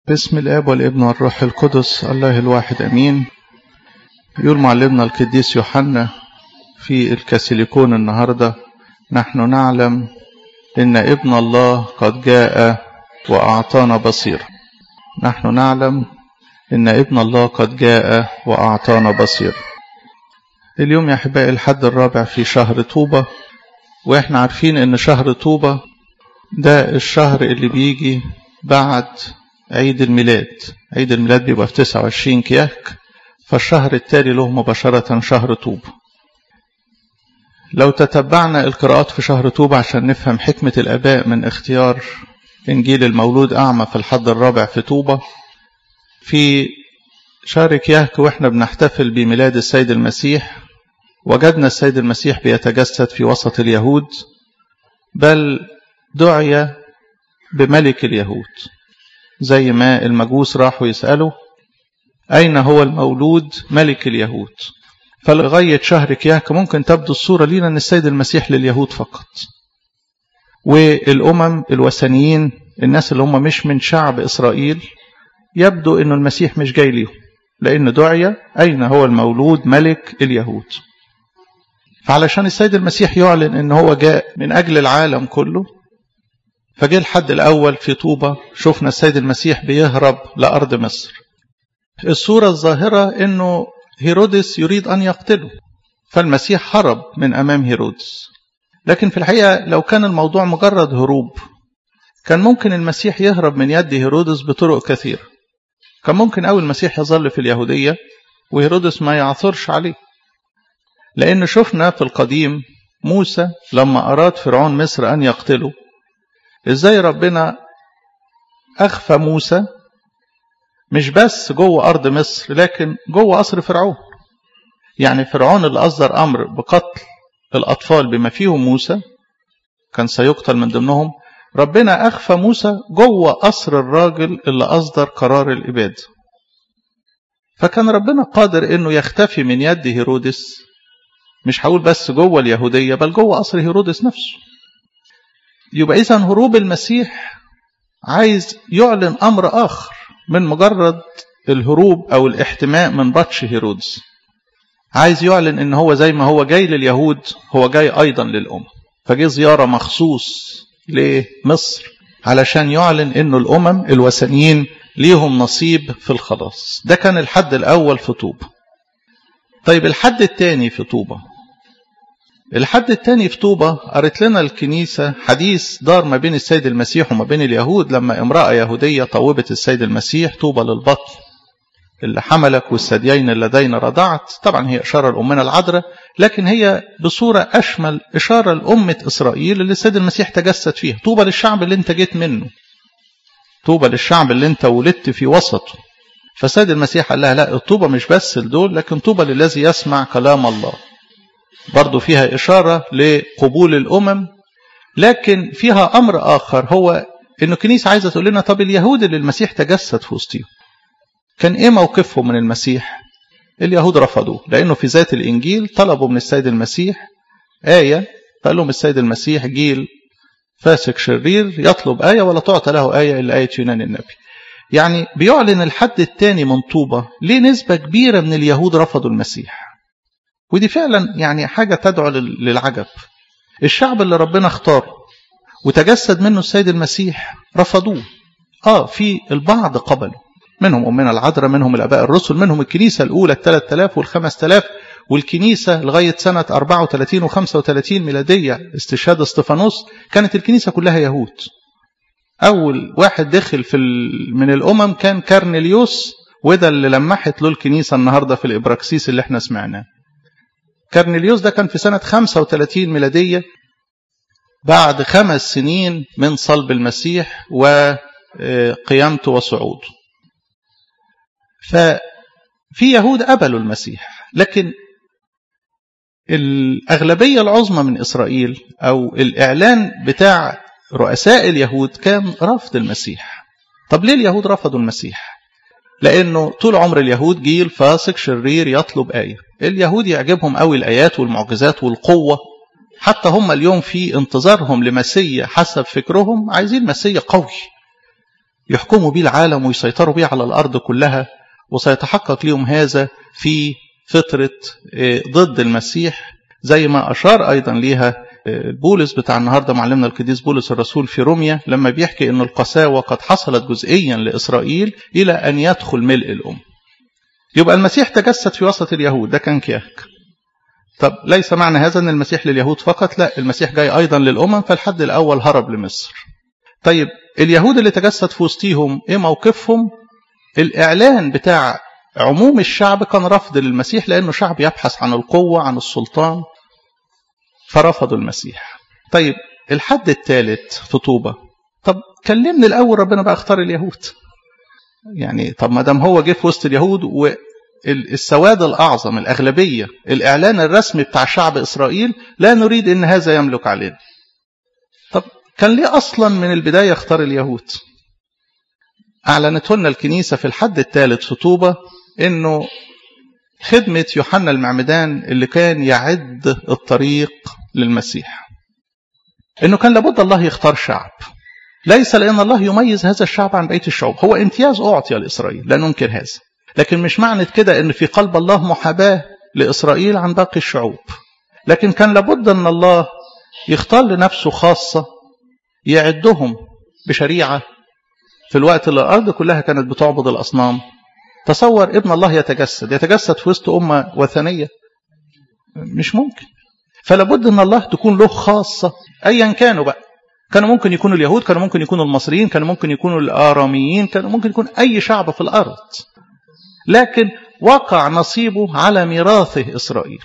باسم الاب والابن والروح القدس الله الواحد امين يقول معلمنا القديس يوحنا في الكاسيليكون النهارده نحن نعلم ان ابن الله قد جاء واعطانا بصيره نحن نعلم ان ابن الله قد جاء واعطانا بصيره اليوم يا احبائي الحد الرابع في شهر طوبه واحنا عارفين ان شهر طوبه ده الشهر اللي بيجي بعد عيد الميلاد عيد الميلاد بيبقى في 29 كياك فالشهر التالي له مباشرة شهر طوب لو تتبعنا القراءات في شهر طوب عشان نفهم حكمة الآباء من اختيار إنجيل المولود أعمى في الحد الرابع في طوبة في شهر كياك وإحنا بنحتفل بميلاد السيد المسيح وجدنا السيد المسيح بيتجسد في وسط اليهود بل دعي بملك اليهود زي ما المجوس راحوا يسألوا أين هو المولود ملك اليهود فلغاية شهر كياك ممكن تبدو الصورة لينا أن السيد المسيح لليهود فقط والأمم الوثنيين الناس اللي هم مش من شعب إسرائيل يبدو أن المسيح مش جاي ليهم لأن دعي أين هو المولود ملك اليهود فعلشان السيد المسيح يعلن أن هو جاء من أجل العالم كله فجاء الحد الأول في طوبة شفنا السيد المسيح بيهرب لأرض مصر الصورة الظاهرة أنه هيرودس يريد أن يقتله فالمسيح هرب من أمام هيرودس لكن في الحقيقة لو كان الموضوع مجرد هروب كان ممكن المسيح يهرب من يد هيرودس بطرق كثيرة كان ممكن أول المسيح يظل في اليهودية وهيرودس ما يعثرش عليه لأن شفنا في القديم موسى لما أراد فرعون مصر أن يقتله ازاي ربنا اخفى موسى مش بس جوه ارض مصر لكن جوه قصر فرعون يعني فرعون اللي اصدر امر بقتل الاطفال بما فيهم موسى كان سيقتل من ضمنهم ربنا اخفى موسى جوه قصر الراجل اللي اصدر قرار الاباده فكان ربنا قادر انه يختفي من يد هيرودس مش هقول بس جوه اليهوديه بل جوه قصر هيرودس نفسه يبقى إذا هروب المسيح عايز يعلن أمر آخر من مجرد الهروب أو الاحتماء من بطش هيرودس عايز يعلن إن هو زي ما هو جاي لليهود هو جاي أيضا للأمم فجي زيارة مخصوص لمصر علشان يعلن إنه الأمم الوثنيين ليهم نصيب في الخلاص ده كان الحد الأول في طوبة طيب الحد الثاني في طوبة الحد الثاني في طوبة قرت لنا الكنيسة حديث دار ما بين السيد المسيح وما بين اليهود لما امرأة يهودية طوبت السيد المسيح طوبة للبطن اللي حملك والثديين اللذين رضعت طبعا هي إشارة لأمنا العذراء لكن هي بصورة أشمل إشارة لأمة إسرائيل اللي السيد المسيح تجسد فيها طوبة للشعب اللي انت جيت منه طوبة للشعب اللي انت ولدت في وسطه فالسيد المسيح قال لها لا الطوبة مش بس لدول لكن طوبة للذي يسمع كلام الله برضو فيها إشارة لقبول الأمم لكن فيها أمر آخر هو أن الكنيسة عايزة تقول لنا طب اليهود اللي المسيح تجسد في وسطهم كان إيه موقفهم من المسيح اليهود رفضوه لأنه في ذات الإنجيل طلبوا من السيد المسيح آية فقال لهم السيد المسيح جيل فاسق شرير يطلب آية ولا تعطى له آية إلا آية يونان النبي يعني بيعلن الحد الثاني من طوبة ليه نسبة كبيرة من اليهود رفضوا المسيح ودي فعلا يعني حاجة تدعو للعجب الشعب اللي ربنا اختاره وتجسد منه السيد المسيح رفضوه اه في البعض قبلوا منهم أمنا العذراء منهم الآباء الرسل منهم الكنيسة الأولى الثلاث آلاف والخمس آلاف والكنيسة لغاية سنة 34 و 35 ميلادية استشهاد استفانوس كانت الكنيسة كلها يهود أول واحد دخل في من الأمم كان كارنيليوس وده اللي لمحت له الكنيسة النهاردة في الإبراكسيس اللي احنا سمعناه كارنيليوس ده كان في سنة 35 ميلادية بعد خمس سنين من صلب المسيح وقيامته وصعوده ففي يهود قبلوا المسيح لكن الأغلبية العظمى من إسرائيل أو الإعلان بتاع رؤساء اليهود كان رفض المسيح طب ليه اليهود رفضوا المسيح لأنه طول عمر اليهود جيل فاسق شرير يطلب آية اليهود يعجبهم قوي الآيات والمعجزات والقوة حتى هم اليوم في انتظارهم لمسيا حسب فكرهم عايزين مسيا قوي يحكموا بيه العالم ويسيطروا بيه على الأرض كلها وسيتحقق لهم هذا في فترة ضد المسيح زي ما أشار أيضا ليها بولس بتاع النهاردة معلمنا القديس بولس الرسول في روميا لما بيحكي أن القساوة قد حصلت جزئيا لإسرائيل إلى أن يدخل ملء الأم يبقى المسيح تجسد في وسط اليهود ده كان كياك طب ليس معنى هذا أن المسيح لليهود فقط لا المسيح جاي أيضا للأمم فالحد الأول هرب لمصر طيب اليهود اللي تجسد في وسطيهم إيه موقفهم الإعلان بتاع عموم الشعب كان رفض للمسيح لأنه شعب يبحث عن القوة عن السلطان فرفضوا المسيح طيب الحد الثالث في طوبة طب كلمني الأول ربنا بقى اختار اليهود يعني طب ما دام هو جه في وسط اليهود والسواد الأعظم الأغلبية الإعلان الرسمي بتاع شعب إسرائيل لا نريد إن هذا يملك علينا طب كان ليه أصلا من البداية اختار اليهود أعلنته لنا الكنيسة في الحد الثالث في طوبة إنه خدمة يوحنا المعمدان اللي كان يعد الطريق للمسيح إنه كان لابد الله يختار شعب ليس لأن الله يميز هذا الشعب عن بقية الشعوب هو امتياز أعطي لإسرائيل لا ننكر هذا لكن مش معنى كده أن في قلب الله محاباة لإسرائيل عن باقي الشعوب لكن كان لابد أن الله يختار لنفسه خاصة يعدهم بشريعة في الوقت اللي الأرض كلها كانت بتعبد الأصنام تصور ابن الله يتجسد يتجسد في وسط أمة وثنية مش ممكن فلابد أن الله تكون له خاصة أيا كانوا بقى كانوا ممكن يكونوا اليهود كانوا ممكن يكونوا المصريين كانوا ممكن يكونوا الآراميين كانوا ممكن يكون أي شعب في الأرض لكن وقع نصيبه على ميراثه إسرائيل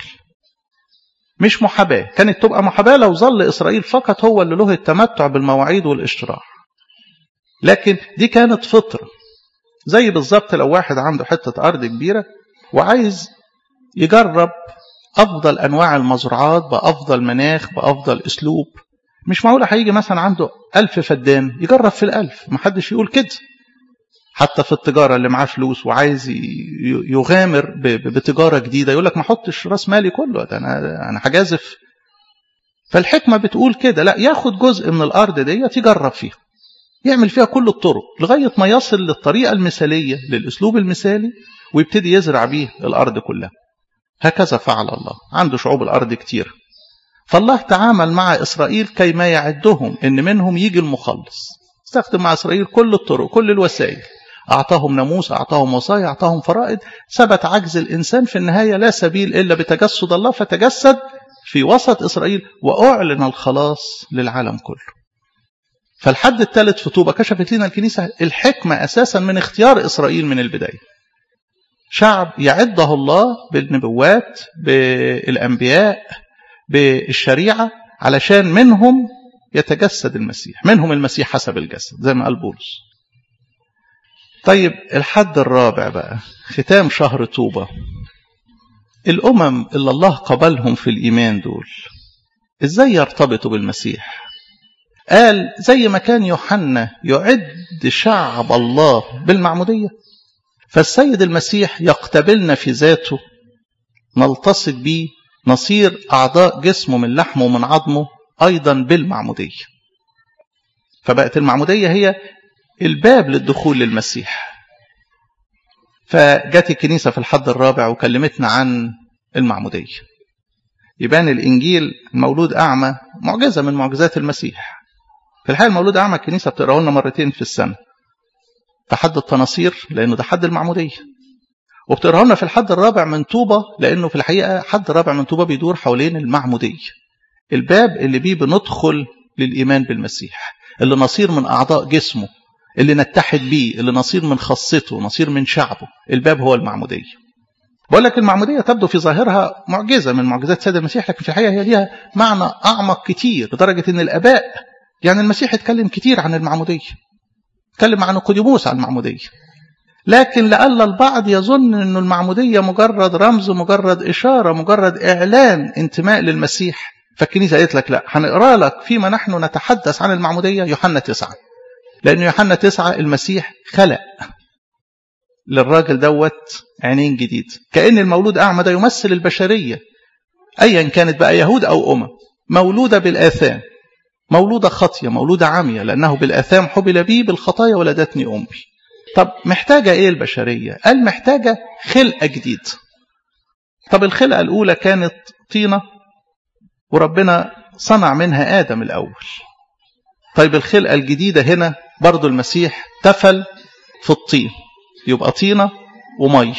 مش محاباة كانت تبقى محاباة لو ظل إسرائيل فقط هو اللي له التمتع بالمواعيد والاشتراع لكن دي كانت فطرة زي بالظبط لو واحد عنده حتة أرض كبيرة وعايز يجرب أفضل أنواع المزروعات بأفضل مناخ بأفضل أسلوب مش معقول هيجي مثلا عنده ألف فدان يجرب في الألف محدش يقول كده حتى في التجارة اللي معاه فلوس وعايز يغامر بتجارة جديدة يقول لك ما احطش راس مالي كله ده أنا أنا هجازف فالحكمة بتقول كده لا ياخد جزء من الأرض ديت يجرب فيها يعمل فيها كل الطرق لغاية ما يصل للطريقة المثالية للأسلوب المثالي ويبتدي يزرع بيه الأرض كلها هكذا فعل الله عنده شعوب الأرض كتير فالله تعامل مع إسرائيل كيما يعدهم إن منهم يجي المخلص استخدم مع إسرائيل كل الطرق كل الوسائل أعطاهم ناموس أعطاهم وصايا أعطاهم فرائض ثبت عجز الإنسان في النهاية لا سبيل إلا بتجسد الله فتجسد في وسط إسرائيل وأعلن الخلاص للعالم كله فالحد الثالث في طوبة كشفت لنا الكنيسة الحكمة أساسا من اختيار إسرائيل من البداية شعب يعده الله بالنبوات بالأنبياء بالشريعة علشان منهم يتجسد المسيح منهم المسيح حسب الجسد زي ما قال بولس طيب الحد الرابع بقى ختام شهر طوبة الأمم اللي الله قبلهم في الإيمان دول إزاي يرتبطوا بالمسيح قال زي ما كان يوحنا يعد شعب الله بالمعمودية فالسيد المسيح يقتبلنا في ذاته نلتصق به نصير أعضاء جسمه من لحمه ومن عظمه أيضا بالمعمودية فبقت المعمودية هي الباب للدخول للمسيح فجت الكنيسة في الحد الرابع وكلمتنا عن المعمودية يبان الإنجيل المولود أعمى معجزة من معجزات المسيح في الحقيقة المولود أعمى الكنيسة بتقرأه لنا مرتين في السنة في حد التناصير لأنه ده حد المعمودية وبتقرأه لنا في الحد الرابع من طوبة لأنه في الحقيقة حد الرابع من طوبة بيدور حوالين المعمودية الباب اللي بيه بندخل للإيمان بالمسيح اللي نصير من أعضاء جسمه اللي نتحد بيه اللي نصير من خاصته نصير من شعبه الباب هو المعمودية بقول لك المعمودية تبدو في ظاهرها معجزة من معجزات سيد المسيح لكن في الحقيقة هي ليها معنى أعمق كتير لدرجة أن الآباء يعني المسيح اتكلم كتير عن المعمودية اتكلم عن قديموس عن المعمودية لكن لألا البعض يظن أن المعمودية مجرد رمز مجرد إشارة مجرد إعلان انتماء للمسيح فالكنيسة قالت لك لا هنقرا لك فيما نحن نتحدث عن المعمودية يوحنا تسعة لأن يوحنا تسعة المسيح خلق للراجل دوت عينين جديد كأن المولود أعمى ده يمثل البشرية أيا كانت بقى يهود أو أمم مولودة بالآثام مولودة خطية مولودة عامية لأنه بالآثام حبل بي بالخطايا ولدتني أمي طب محتاجة إيه البشرية قال محتاجة خلقة جديد طب الخلقة الأولى كانت طينة وربنا صنع منها آدم الأول طيب الخلقة الجديدة هنا برضو المسيح تفل في الطين يبقى طينة ومية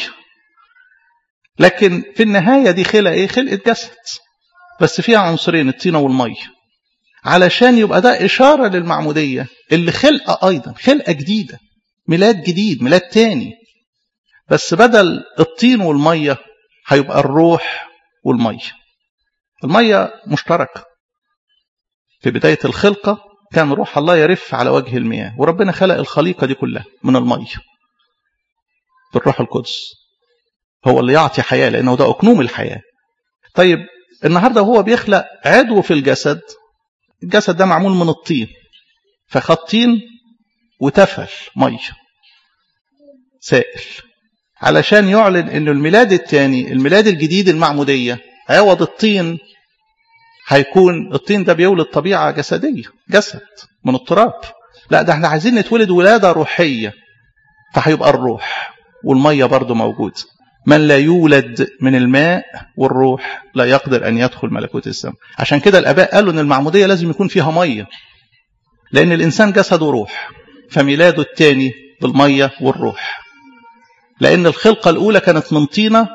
لكن في النهاية دي خلقة ايه خلقة جسد بس فيها عنصرين الطينة والمية علشان يبقى ده إشارة للمعمودية اللي خلقة أيضا خلقة جديدة ميلاد جديد ميلاد تاني بس بدل الطين والمية هيبقى الروح والمية المية مشتركة في بداية الخلقة كان روح الله يرف على وجه المياه وربنا خلق الخليقة دي كلها من المية بالروح القدس هو اللي يعطي حياة لأنه ده أكنوم الحياة طيب النهاردة هو بيخلق عضو في الجسد الجسد ده معمول من الطين فخد طين وتفل مية سائل علشان يعلن انه الميلاد الثاني الميلاد الجديد المعمودية عوض الطين هيكون الطين ده بيولد طبيعة جسدية جسد من التراب لا ده احنا عايزين نتولد ولادة روحية فهيبقى الروح والمية برضو موجود من لا يولد من الماء والروح لا يقدر أن يدخل ملكوت السماء عشان كده الآباء قالوا أن المعمودية لازم يكون فيها مية لأن الإنسان جسد وروح فميلاده الثاني بالمية والروح لأن الخلقة الأولى كانت من طينة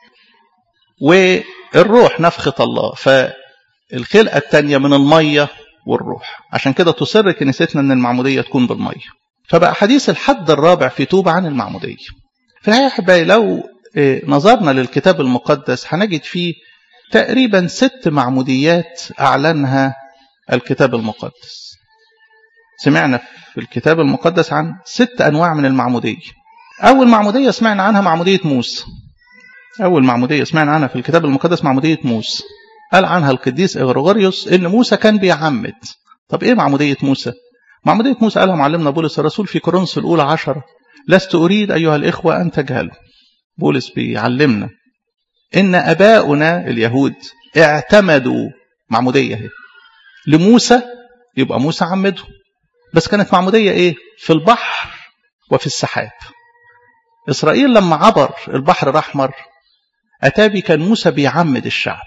والروح نفخة الله فالخلقة الثانية من المية والروح عشان كده تصر كنيستنا أن المعمودية تكون بالمية فبقى حديث الحد الرابع في توبة عن المعمودية في الحقيقة أحبائي لو نظرنا للكتاب المقدس هنجد فيه تقريبا ست معموديات أعلنها الكتاب المقدس سمعنا في الكتاب المقدس عن ست أنواع من المعمودية أول معمودية سمعنا عنها معمودية موسى أول معمودية سمعنا عنها في الكتاب المقدس معمودية موسى قال عنها القديس إغريغوريوس إن موسى كان بيعمد طب إيه معمودية موسى؟ معمودية موسى قالها معلمنا بولس الرسول في كورنثوس الأولى عشرة لست أريد أيها الإخوة أن تجهلوا بولس بيعلمنا إن أباؤنا اليهود اعتمدوا معمودية هي لموسى يبقى موسى عمده بس كانت معمودية إيه في البحر وفي السحاب إسرائيل لما عبر البحر الأحمر أتابي كان موسى بيعمد الشعب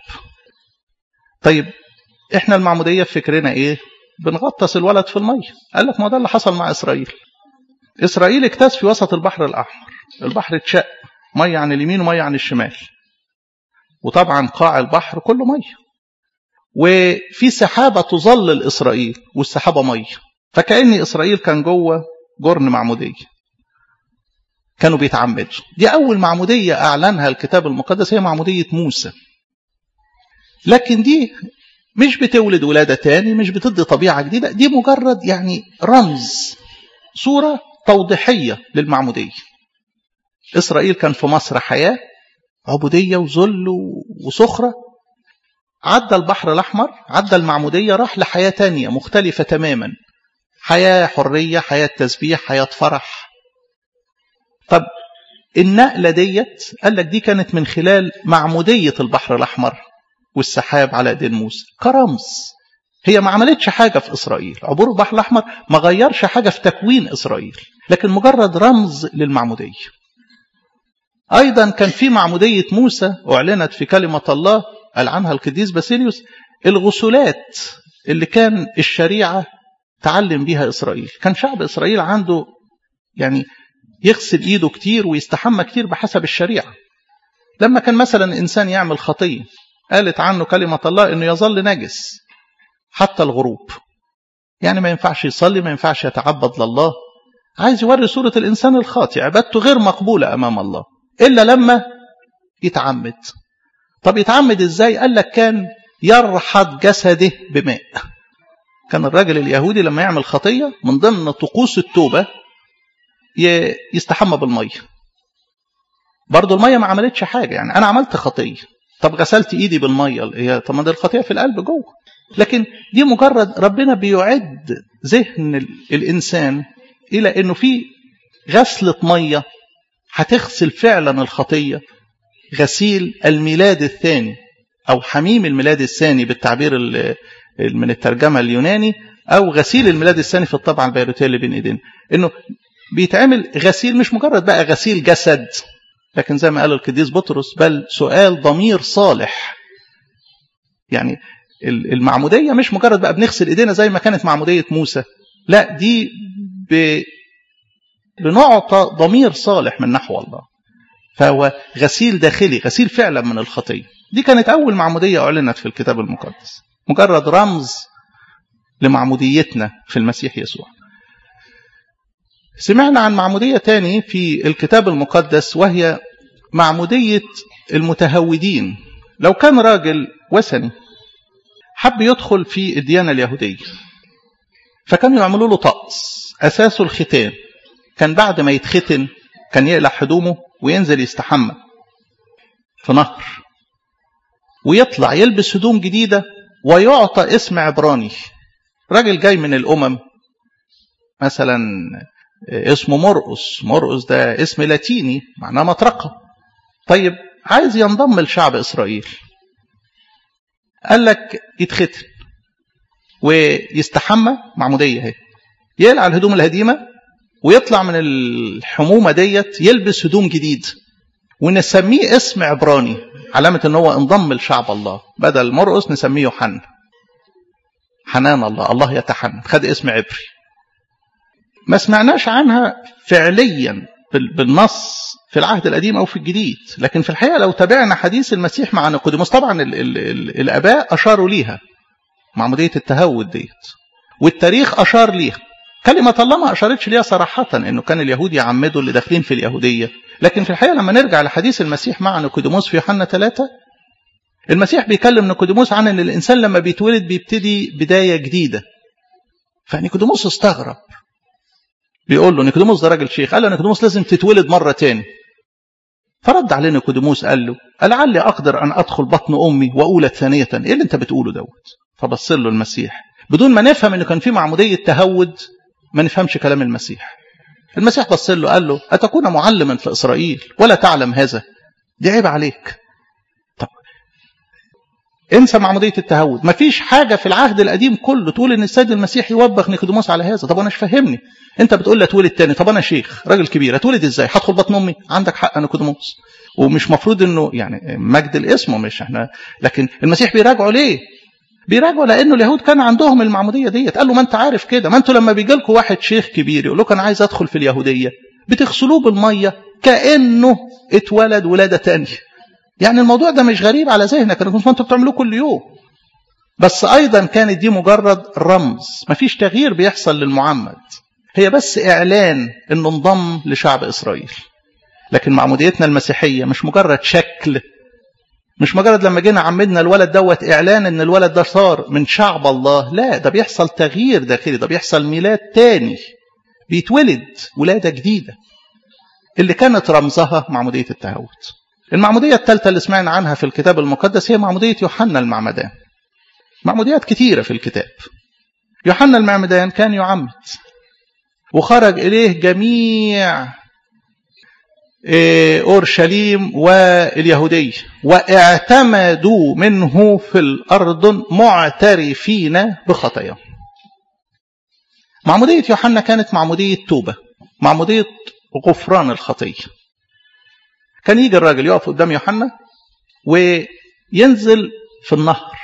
طيب إحنا المعمودية في فكرنا إيه بنغطس الولد في المية قال لك ما ده اللي حصل مع إسرائيل إسرائيل اجتاز في وسط البحر الأحمر البحر اتشق مية عن اليمين ومية عن الشمال وطبعا قاع البحر كله مية وفي سحابة تظلل إسرائيل والسحابة مية فكأن إسرائيل كان جوه جرن معمودية كانوا بيتعمدوا دي أول معمودية أعلنها الكتاب المقدس هي معمودية موسى لكن دي مش بتولد ولادة تاني مش بتدي طبيعة جديدة دي مجرد يعني رمز صورة توضيحية للمعمودية إسرائيل كان في مصر حياة عبودية وذل وسخرة عدى البحر الأحمر عدى المعمودية راح لحياة تانية مختلفة تماما حياة حرية حياة تسبيح حياة فرح طب النقلة ديت قال لك دي كانت من خلال معمودية البحر الأحمر والسحاب على ايدين موسى كرمز هي ما عملتش حاجة في إسرائيل عبور البحر الأحمر ما غيرش حاجة في تكوين إسرائيل لكن مجرد رمز للمعمودية أيضا كان في معمودية موسى أعلنت في كلمة الله قال عنها القديس باسيليوس الغسولات اللي كان الشريعة تعلم بيها إسرائيل كان شعب إسرائيل عنده يعني يغسل إيده كتير ويستحمى كتير بحسب الشريعة لما كان مثلا إنسان يعمل خطية قالت عنه كلمة الله أنه يظل نجس حتى الغروب يعني ما ينفعش يصلي ما ينفعش يتعبد لله عايز يوري صورة الإنسان الخاطئ عبادته غير مقبولة أمام الله إلا لما يتعمد طب يتعمد إزاي قال لك كان يرحض جسده بماء كان الراجل اليهودي لما يعمل خطية من ضمن طقوس التوبة يستحمى بالمية برضو المية ما عملتش حاجة يعني أنا عملت خطية طب غسلت إيدي بالمية هي طب ما دي الخطية في القلب جوه لكن دي مجرد ربنا بيعد ذهن الإنسان إلى أنه في غسلة مية هتغسل فعلا الخطية غسيل الميلاد الثاني أو حميم الميلاد الثاني بالتعبير من الترجمة اليوناني أو غسيل الميلاد الثاني في الطبعة البيروتية اللي بين إيدينا إنه بيتعمل غسيل مش مجرد بقى غسيل جسد لكن زي ما قال القديس بطرس بل سؤال ضمير صالح يعني المعمودية مش مجرد بقى بنغسل إيدينا زي ما كانت معمودية موسى لا دي ب... بنعطى ضمير صالح من نحو الله فهو غسيل داخلي غسيل فعلا من الخطية دي كانت أول معمودية أعلنت في الكتاب المقدس مجرد رمز لمعموديتنا في المسيح يسوع سمعنا عن معمودية تاني في الكتاب المقدس وهي معمودية المتهودين لو كان راجل وثني حب يدخل في الديانة اليهودية فكانوا يعملوا له طقس أساسه الختان كان بعد ما يتختن كان يقلع هدومه وينزل يستحمى في نهر ويطلع يلبس هدوم جديدة ويعطى اسم عبراني راجل جاي من الأمم مثلا اسمه مرقس مرقس ده اسم لاتيني معناه مطرقة طيب عايز ينضم لشعب إسرائيل قال لك يتختن ويستحمى معمودية اهي يقلع الهدوم الهديمة ويطلع من الحمومة ديت يلبس هدوم جديد ونسميه اسم عبراني علامة ان هو انضم لشعب الله بدل مرقس نسميه يوحنا حنان الله الله يتحنن خد اسم عبري ما سمعناش عنها فعليا بالنص في العهد القديم او في الجديد لكن في الحقيقه لو تابعنا حديث المسيح مع نيقوديموس طبعا ال ال ال الاباء اشاروا ليها معموديه التهود ديت والتاريخ اشار ليها كلمة الله ما أشارتش ليها صراحة إنه كان اليهود يعمدوا اللي داخلين في اليهودية لكن في الحقيقة لما نرجع لحديث المسيح مع نيقوديموس في يوحنا ثلاثة المسيح بيكلم نيقوديموس عن إن الإنسان لما بيتولد بيبتدي بداية جديدة فنيقوديموس استغرب بيقول له نيقوديموس ده راجل شيخ قال له نيقوديموس لازم تتولد مرة تاني فرد عليه نيقوديموس قال له لعلي أقدر أن أدخل بطن أمي وأولد ثانية إيه اللي أنت بتقوله دوت فبص له المسيح بدون ما نفهم إنه كان في معمودية تهود ما نفهمش كلام المسيح المسيح بص له قال له أتكون معلما في إسرائيل ولا تعلم هذا دي عيب عليك طب انسى معمودية التهود مفيش حاجة في العهد القديم كله تقول ان السيد المسيح يوبخ نيقوديموس على هذا طب انا مش فاهمني انت بتقول لي اتولد تاني طب انا شيخ راجل كبير اتولد ازاي هدخل بطن امي عندك حق نيقوديموس ومش مفروض انه يعني مجد الاسم مش احنا لكن المسيح بيراجعوا ليه بيراجعوا لانه اليهود كان عندهم المعموديه ديت قال له ما انت عارف كده ما انتوا لما بيجي لكم واحد شيخ كبير يقول لكم انا عايز ادخل في اليهوديه بتغسلوه بالميه كانه اتولد ولاده تانية يعني الموضوع ده مش غريب على ذهنك انكم انتوا بتعملوه كل يوم بس ايضا كانت دي مجرد رمز مفيش تغيير بيحصل للمعمد هي بس اعلان انه انضم لشعب اسرائيل لكن معموديتنا المسيحيه مش مجرد شكل مش مجرد لما جينا عمدنا الولد دوت اعلان ان الولد ده صار من شعب الله لا ده بيحصل تغيير داخلي ده بيحصل ميلاد تاني بيتولد ولاده جديده اللي كانت رمزها معموديه التهود المعموديه الثالثه اللي سمعنا عنها في الكتاب المقدس هي معموديه يوحنا المعمدان معموديات كتيره في الكتاب يوحنا المعمدان كان يعمد وخرج اليه جميع أورشليم واليهودية واعتمدوا منه في الأرض معترفين بخطاياهم معمودية يوحنا كانت معمودية توبة معمودية غفران الخطية كان يجي الراجل يقف قدام يوحنا وينزل في النهر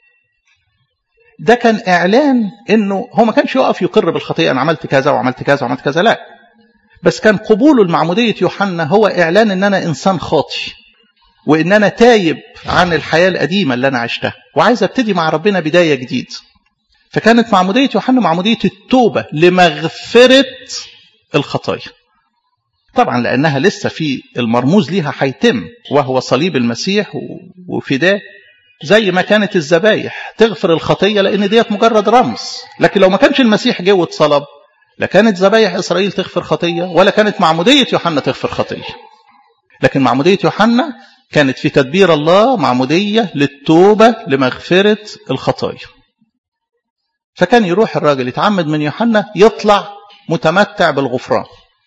ده كان إعلان إنه هو ما كانش يقف يقر بالخطيئة أنا عملت كذا وعملت كذا وعملت كذا لا بس كان قبوله لمعمودية يوحنا هو إعلان إن أنا إنسان خاطي وإن أنا تايب عن الحياة القديمة اللي أنا عشتها وعايز أبتدي مع ربنا بداية جديدة فكانت معمودية يوحنا معمودية التوبة لمغفرة الخطايا طبعا لأنها لسه في المرموز ليها هيتم وهو صليب المسيح وفداه زي ما كانت الذبايح تغفر الخطية لأن ديت مجرد رمز لكن لو ما كانش المسيح جه واتصلب لا كانت ذبايح إسرائيل تغفر خطية ولا كانت معمودية يوحنا تغفر خطية لكن معمودية يوحنا كانت في تدبير الله معمودية للتوبة لمغفرة الخطايا فكان يروح الراجل يتعمد من يوحنا يطلع متمتع بالغفران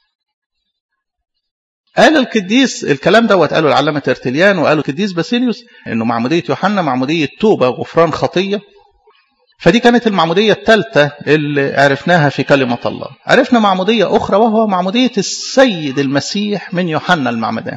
قال القديس الكلام دوت قاله العلامة ترتليان وقاله القديس باسيليوس انه معمودية يوحنا معمودية توبة غفران خطية فدي كانت المعمودية الثالثة اللي عرفناها في كلمة الله عرفنا معمودية أخرى وهو معمودية السيد المسيح من يوحنا المعمدان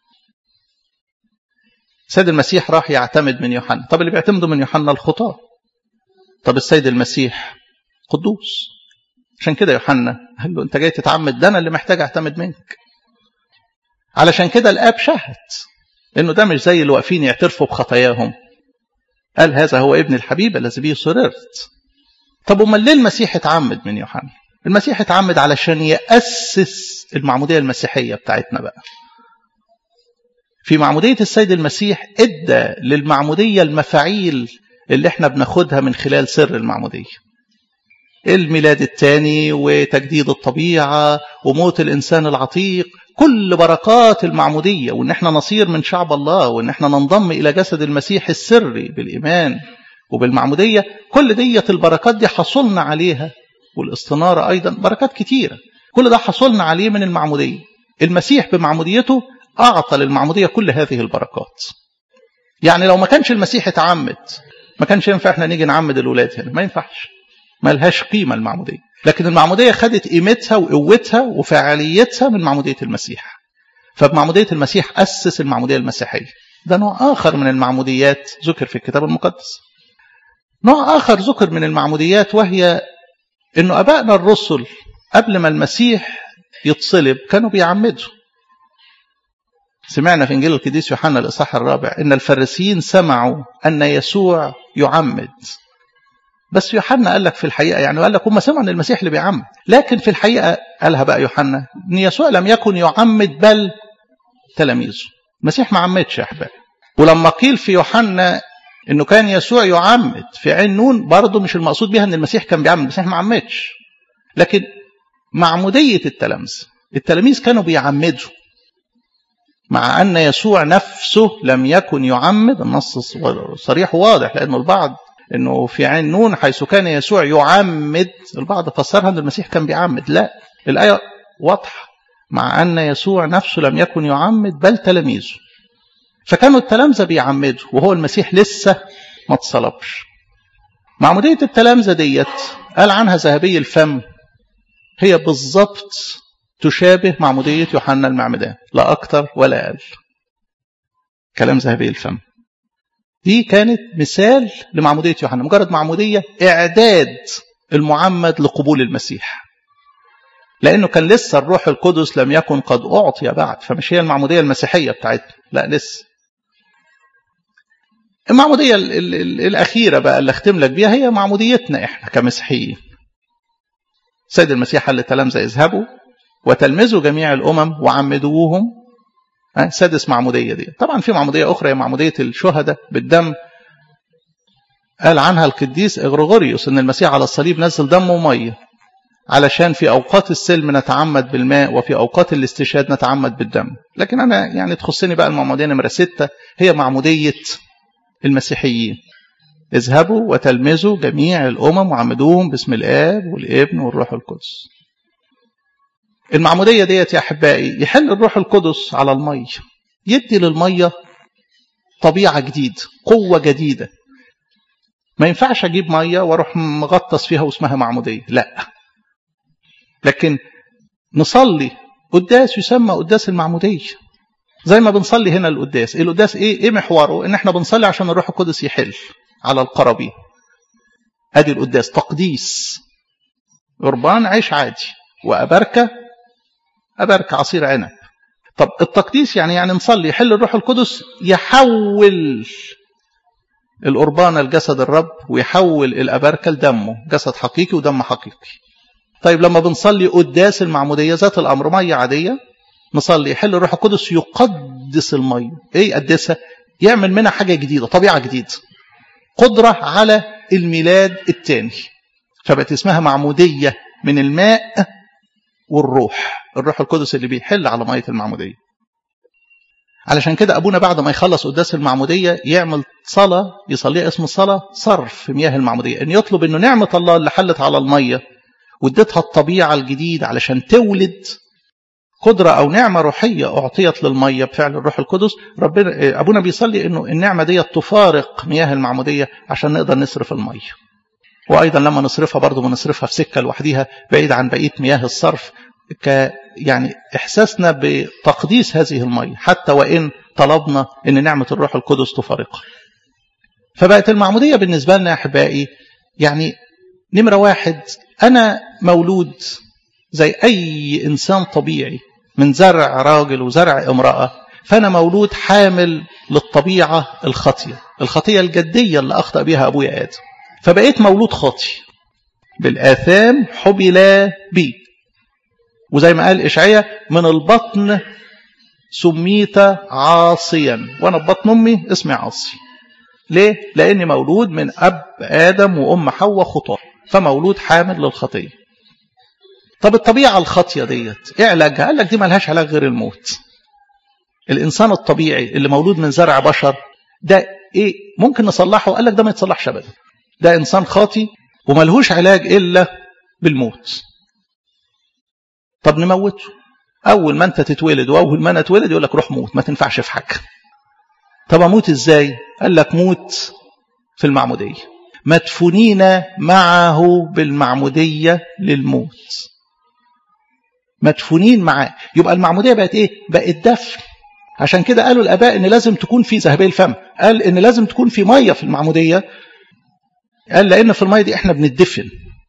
السيد المسيح راح يعتمد من يوحنا طب اللي بيعتمدوا من يوحنا الخطاة طب السيد المسيح قدوس عشان كده يوحنا قال له انت جاي تتعمد ده انا اللي محتاج اعتمد منك علشان كده الاب شهد انه ده مش زي اللي واقفين يعترفوا بخطاياهم قال هذا هو ابن الحبيب الذي به سررت طب امال ليه المسيح اتعمد من يوحنا المسيح اتعمد علشان يأسس المعمودية المسيحية بتاعتنا بقى في معمودية السيد المسيح ادى للمعمودية المفاعيل اللي احنا بناخدها من خلال سر المعمودية الميلاد الثاني وتجديد الطبيعة وموت الإنسان العتيق كل بركات المعمودية وإن احنا نصير من شعب الله وإن احنا ننضم إلى جسد المسيح السري بالإيمان وبالمعمودية كل دية البركات دي حصلنا عليها والاستنارة أيضا بركات كتيرة كل ده حصلنا عليه من المعمودية المسيح بمعموديته أعطى للمعمودية كل هذه البركات يعني لو ما كانش المسيح اتعمد ما كانش ينفع احنا نيجي نعمد الولاد هنا ما ينفعش ما لهاش قيمة المعمودية لكن المعمودية خدت قيمتها وقوتها وفعاليتها من معمودية المسيح فبمعمودية المسيح أسس المعمودية المسيحية ده نوع آخر من المعموديات ذكر في الكتاب المقدس نوع آخر ذكر من المعموديات وهي أنه أبائنا الرسل قبل ما المسيح يتصلب كانوا بيعمدوا سمعنا في إنجيل القديس يوحنا الإصحاح الرابع إن الفريسيين سمعوا أن يسوع يعمد بس يوحنا قال لك في الحقيقة يعني قال لك هم سمعوا أن المسيح اللي بيعمد لكن في الحقيقة قالها بقى يوحنا أن يسوع لم يكن يعمد بل تلاميذه المسيح ما عمدش يا أحبابي ولما قيل في يوحنا انه كان يسوع يعمد في عين نون برضه مش المقصود بها ان المسيح كان بيعمد المسيح ما عمدش لكن معمودية التلامذة التلاميذ كانوا بيعمدوا مع أن يسوع نفسه لم يكن يعمد النص صريح واضح لأنه البعض أنه في عين نون حيث كان يسوع يعمد البعض فسرها أن المسيح كان بيعمد لا الآية واضحة مع أن يسوع نفسه لم يكن يعمد بل تلاميذه فكانوا التلامذة بيعمدوا وهو المسيح لسه ما اتصلبش معمودية التلامذة ديت قال عنها ذهبي الفم هي بالضبط تشابه معمودية يوحنا المعمدان لا أكثر ولا أقل كلام ذهبي الفم دي كانت مثال لمعمودية يوحنا مجرد معمودية إعداد المعمد لقبول المسيح لأنه كان لسه الروح القدس لم يكن قد أعطي بعد فمش هي المعمودية المسيحية بتاعتنا لا لسه المعمودية ال ال ال الأخيرة بقى اللي أختم لك بيها هي معموديتنا إحنا كمسيحيين سيد المسيح قال للتلامذة اذهبوا وتلمذوا جميع الأمم وعمدوهم سادس معمودية دي طبعا في معمودية أخرى هي معمودية الشهداء بالدم قال عنها القديس إغريغوريوس أن المسيح على الصليب نزل دم ومية علشان في أوقات السلم نتعمد بالماء وفي أوقات الاستشهاد نتعمد بالدم لكن أنا يعني تخصني بقى المعمودية نمرة ستة هي معمودية المسيحيين اذهبوا وتلمذوا جميع الأمم وعمدوهم باسم الآب والابن والروح القدس المعمودية ديت يا أحبائي يحل الروح القدس على المية يدي للمية طبيعة جديدة قوة جديدة ما ينفعش أجيب مية وأروح مغطس فيها واسمها معمودية لا لكن نصلي قداس يسمى قداس المعمودية زي ما بنصلي هنا القداس القداس ايه ايه محوره ان احنا بنصلي عشان الروح القدس يحل على القربي ادي القداس تقديس قربان عيش عادي وابركه ابركه عصير عنب طب التقديس يعني يعني نصلي يحل الروح القدس يحول القربان لجسد الرب ويحول الابركه لدمه جسد حقيقي ودم حقيقي طيب لما بنصلي قداس المعموديه ذات الامر ميه عاديه نصلي يحل الروح القدس يقدس الميه ايه يقدسها يعمل منها حاجه جديده طبيعه جديده قدره على الميلاد الثاني فبقت اسمها معموديه من الماء والروح الروح القدس اللي بيحل على ميه المعموديه علشان كده ابونا بعد ما يخلص قداس المعموديه يعمل صلاه يصليها اسم الصلاه صرف مياه المعموديه ان يطلب انه نعمه الله اللي حلت على الميه واديتها الطبيعه الجديده علشان تولد قدرة أو نعمة روحية أعطيت للمية بفعل الروح القدس ربنا أبونا بيصلي إنه النعمة دي تفارق مياه المعمودية عشان نقدر نصرف المية وأيضا لما نصرفها برضه بنصرفها في سكة لوحديها بعيد عن بقية مياه الصرف ك يعني إحساسنا بتقديس هذه المية حتى وإن طلبنا أن نعمة الروح القدس تفارقها فبقت المعمودية بالنسبة لنا يا أحبائي يعني نمرة واحد أنا مولود زي أي إنسان طبيعي من زرع راجل وزرع امرأة فأنا مولود حامل للطبيعة الخطية الخطية الجدية اللي أخطأ بها أبويا آدم فبقيت مولود خاطي بالآثام حبلا بي وزي ما قال إشعية من البطن سميت عاصيا وأنا ببطن أمي اسمي عاصي ليه؟ لأني مولود من أب آدم وأم حواء خطاة فمولود حامل للخطية طب الطبيعة الخاطية ديت ايه علاجها؟ قال لك دي ملهاش علاج غير الموت الإنسان الطبيعي اللي مولود من زرع بشر ده ايه ممكن نصلحه قال لك ده ما يتصلحش ابدا ده انسان خاطي وملهوش علاج الا بالموت طب نموته اول ما انت تتولد واول ما انا اتولد يقول لك روح موت ما تنفعش في حاجه طب اموت ازاي قال لك موت في المعموديه مدفونين معه بالمعموديه للموت مدفونين معاه يبقى المعموديه بقت ايه بقت دفن عشان كده قالوا الاباء ان لازم تكون في ذهبي الفم قال ان لازم تكون في ميه في المعموديه قال لان في الميه دي احنا بندفن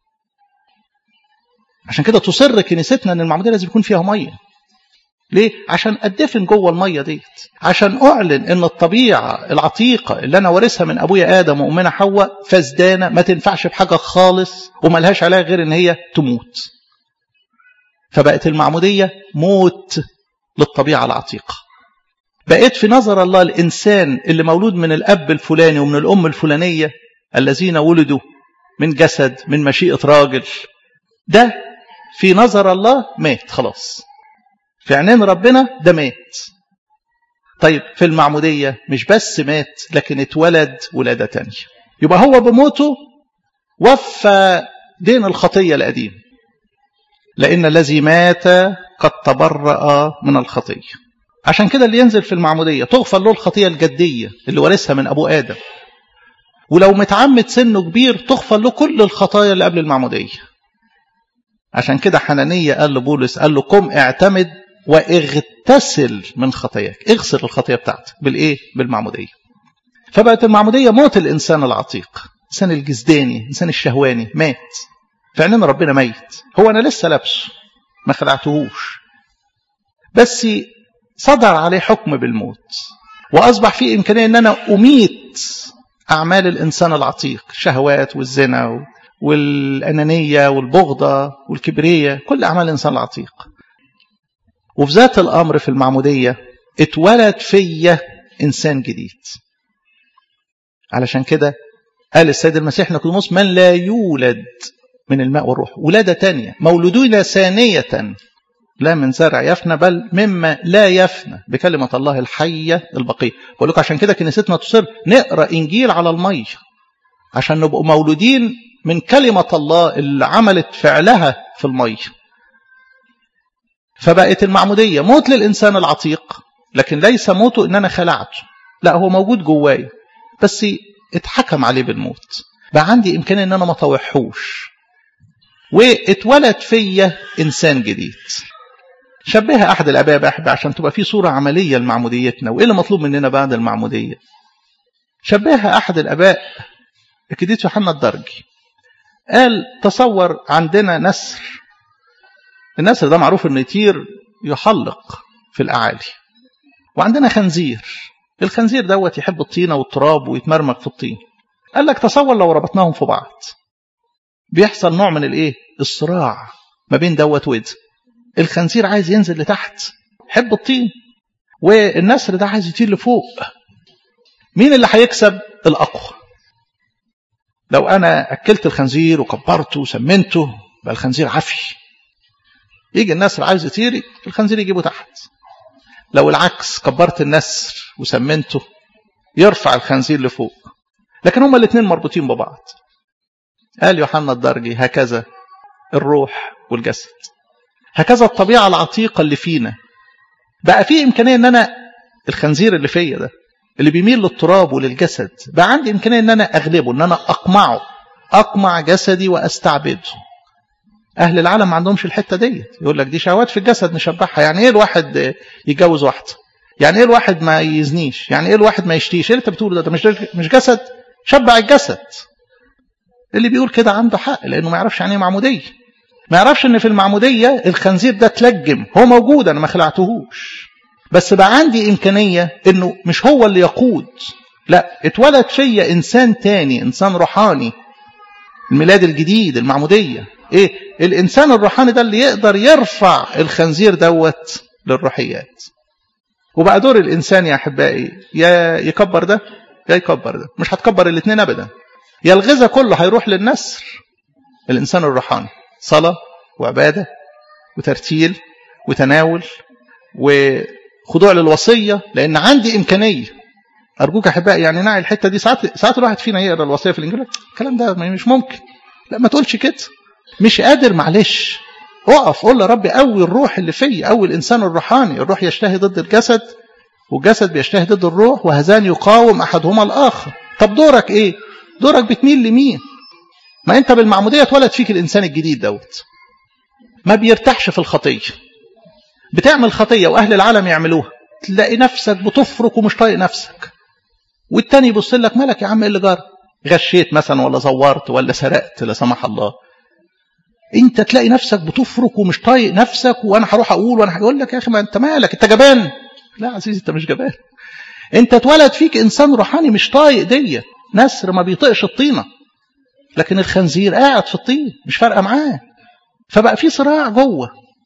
عشان كده تصر كنيستنا ان المعموديه لازم يكون فيها ميه ليه عشان ادفن جوه الميه ديت عشان اعلن ان الطبيعه العتيقه اللي انا وارثها من ابويا ادم وامنا حواء فسدانه ما تنفعش بحاجه خالص وملهاش علاج غير ان هي تموت فبقت المعموديه موت للطبيعه العتيقه بقيت في نظر الله الإنسان اللي مولود من الأب الفلاني ومن الأم الفلانية الذين ولدوا من جسد من مشيئة راجل ده في نظر الله مات خلاص في عينين ربنا ده مات طيب في المعمودية مش بس مات لكن اتولد ولادة تانية يبقى هو بموته وفى دين الخطية القديم لأن الذي مات قد تبرأ من الخطية عشان كده اللي ينزل في المعمودية تغفر له الخطية الجدية اللي ورثها من أبو آدم ولو متعمد سنه كبير تغفر له كل الخطايا اللي قبل المعمودية عشان كده حنانية قال لبولس قال له قم اعتمد واغتسل من خطاياك اغسل الخطية بتاعتك بالايه بالمعمودية فبقت المعمودية موت الإنسان العتيق الإنسان الجزداني الإنسان الشهواني مات فعلنا ربنا ميت هو أنا لسه لابسه ما خلعتهوش بس صدر عليه حكم بالموت وأصبح في إمكانية أن أنا أميت أعمال الإنسان العتيق الشهوات والزنا والأنانية والبغضة والكبرية كل أعمال الإنسان العتيق وفي ذات الأمر في المعمودية اتولد فيا إنسان جديد علشان كده قال السيد المسيح نيقوديموس من لا يولد من الماء والروح ولادة تانية مولودون ثانية لا من زرع يفنى بل مما لا يفنى بكلمة الله الحية البقية بقول لكم عشان كده كنيستنا تصر نقرأ إنجيل على المية عشان نبقوا مولودين من كلمة الله اللي عملت فعلها في المية فبقت المعمودية موت للإنسان العتيق لكن ليس موته إن أنا خلعته لا هو موجود جواي بس اتحكم عليه بالموت بقى عندي إمكانية إن أنا ما طوحوش واتولد فيا إنسان جديد شبهها أحد الآباء بأحب عشان تبقى في صورة عملية لمعموديتنا وإيه اللي مطلوب مننا بعد المعمودية شبهها أحد الآباء الكديس يوحنا الدرجي قال تصور عندنا نسر النسر ده معروف انه يطير يحلق في الأعالي وعندنا خنزير الخنزير دوت يحب الطينة والتراب ويتمرمغ في الطين قال لك تصور لو ربطناهم في بعض بيحصل نوع من الايه الصراع ما بين دوت وده الخنزير عايز ينزل لتحت حب الطين والنسر ده عايز يطير لفوق مين اللي هيكسب الاقوى لو انا اكلت الخنزير وكبرته وسمنته بقى الخنزير عفي يجي النسر عايز يطير الخنزير يجيبه تحت لو العكس كبرت النسر وسمنته يرفع الخنزير لفوق لكن هما الاثنين مربوطين ببعض قال يوحنا الدرجي هكذا الروح والجسد هكذا الطبيعة العتيقة اللي فينا بقى في إمكانية أن أنا الخنزير اللي فيا ده اللي بيميل للتراب وللجسد بقى عندي إمكانية أن أنا أغلبه أن أنا أقمعه أقمع جسدي وأستعبده أهل العالم ما عندهمش الحتة ديت يقول لك دي شهوات في الجسد نشبعها يعني إيه الواحد يتجوز واحدة يعني إيه الواحد ما يزنيش يعني إيه الواحد ما يشتيش إيه اللي أنت بتقوله ده, ده مش مش جسد شبع الجسد اللي بيقول كده عنده حق لأنه ما يعرفش يعني إيه معمودية ما يعرفش إن في المعمودية الخنزير ده تلجم هو موجود أنا ما خلعتهوش بس بقى عندي إمكانية إنه مش هو اللي يقود لا اتولد فيا إنسان تاني إنسان روحاني الميلاد الجديد المعمودية إيه الإنسان الروحاني ده اللي يقدر يرفع الخنزير دوت للروحيات وبقى دور الإنسان يا أحبائي يا يكبر ده يا يكبر ده مش هتكبر الاثنين أبدا يا الغذاء كله هيروح للنسر الإنسان الروحاني صلاة وعبادة وترتيل وتناول وخضوع للوصية لأن عندي إمكانية أرجوك أحبائي يعني نعي الحتة دي ساعات ساعات الواحد فينا يقرأ الوصية في الإنجيل الكلام ده مش ممكن لا ما تقولش كده مش قادر معلش اقف قول يا رب قوي الروح اللي فيا قوي الإنسان الروحاني الروح يشتهي ضد الجسد والجسد بيشتهي ضد الروح وهذان يقاوم أحدهما الآخر طب دورك إيه دورك بتميل لمين ما أنت بالمعمودية اتولد فيك الإنسان الجديد دوت ما بيرتاحش في الخطية بتعمل خطية وأهل العالم يعملوها تلاقي نفسك بتفرك ومش طايق نفسك والتاني يبص لك مالك يا عم ايه اللي جرى غشيت مثلا ولا زورت ولا سرقت لا سمح الله انت تلاقي نفسك بتفرك ومش طايق نفسك وانا هروح اقول وانا هقول لك يا اخي ما انت مالك انت جبان لا عزيزي انت مش جبان انت اتولد فيك انسان روحاني مش طايق دي نسر ما بيطيقش الطينه لكن الخنزير قاعد في الطين مش فارقه معاه فبقى في صراع جوه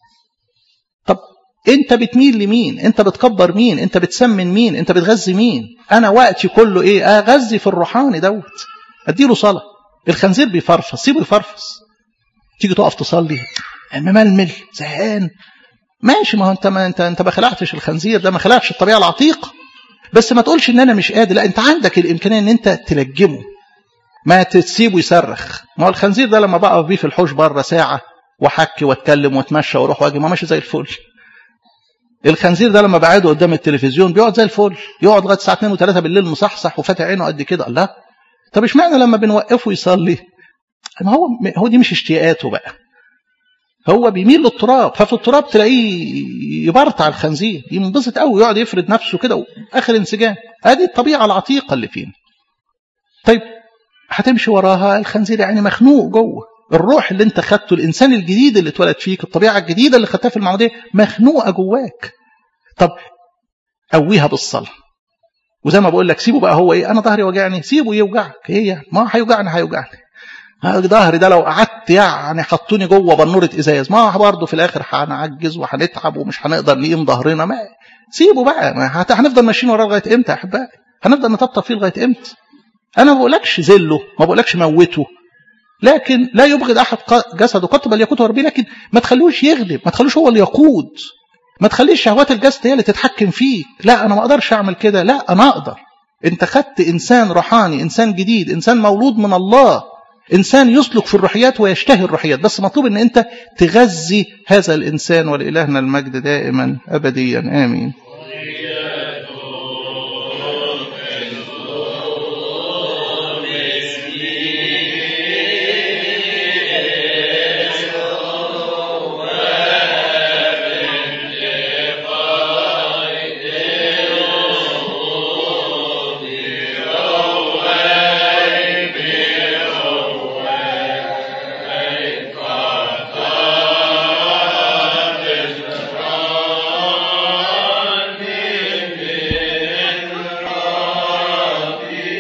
طب انت بتميل لمين انت بتكبر مين انت بتسمن مين انت بتغذي مين انا وقتي كله ايه اغذي في الروحاني دوت اديله صلاه الخنزير بيفرفص سيبه يفرفص تيجي تقف تصلي مململ زهقان ماشي ما هو انت ما انت انت ما خلعتش الخنزير ده ما خلعتش الطبيعه العتيقه بس ما تقولش ان انا مش قادر لا انت عندك الامكانيه ان انت تلجمه ما تسيبه يصرخ ما هو الخنزير ده لما بقف بيه في الحوش بره ساعه واحكي واتكلم واتمشى واروح واجي ما ماشي زي الفل الخنزير ده لما بعده قدام التلفزيون بيقعد زي الفل يقعد لغايه الساعه 2 و3 بالليل مصحصح وفاتح عينه قد كده الله طب اشمعنى لما بنوقفه يصلي ما هو هو دي مش اشتياقاته بقى هو بيميل للتراب ففي التراب تلاقيه يبرطع الخنزير ينبسط قوي يقعد يفرد نفسه كده اخر انسجام ادي الطبيعه العتيقه اللي فينا طيب هتمشي وراها الخنزير يعني مخنوق جوه الروح اللي انت خدته الانسان الجديد اللي اتولد فيك الطبيعه الجديده اللي خدتها في المعموديه مخنوقه جواك طب قويها بالصلاه وزي ما بقول لك سيبه بقى هو ايه انا ظهري وجعني سيبه يوجعك ايه يعني ما هيوجعني هيوجعني ظهري ده لو قعدت يعني حطوني جوه بنوره ازاز ما برضه في الاخر هنعجز وهنتعب ومش هنقدر نقيم ظهرنا ما سيبه بقى ما هنفضل ماشيين وراه لغايه امتى يا احبائي هنفضل نطبطب فيه لغايه امتى انا ما بقولكش ذله ما بقولكش موته لكن لا يبغض احد جسده قط بل يقوته ربي لكن ما تخلوش يغلب ما تخلوش هو اللي يقود ما تخليش شهوات الجسد هي اللي تتحكم فيك لا انا ما اقدرش اعمل كده لا انا اقدر انت خدت انسان روحاني انسان جديد انسان مولود من الله انسان يسلك في الروحيات ويشتهي الروحيات بس مطلوب ان انت تغذي هذا الانسان ولالهنا المجد دائما ابديا امين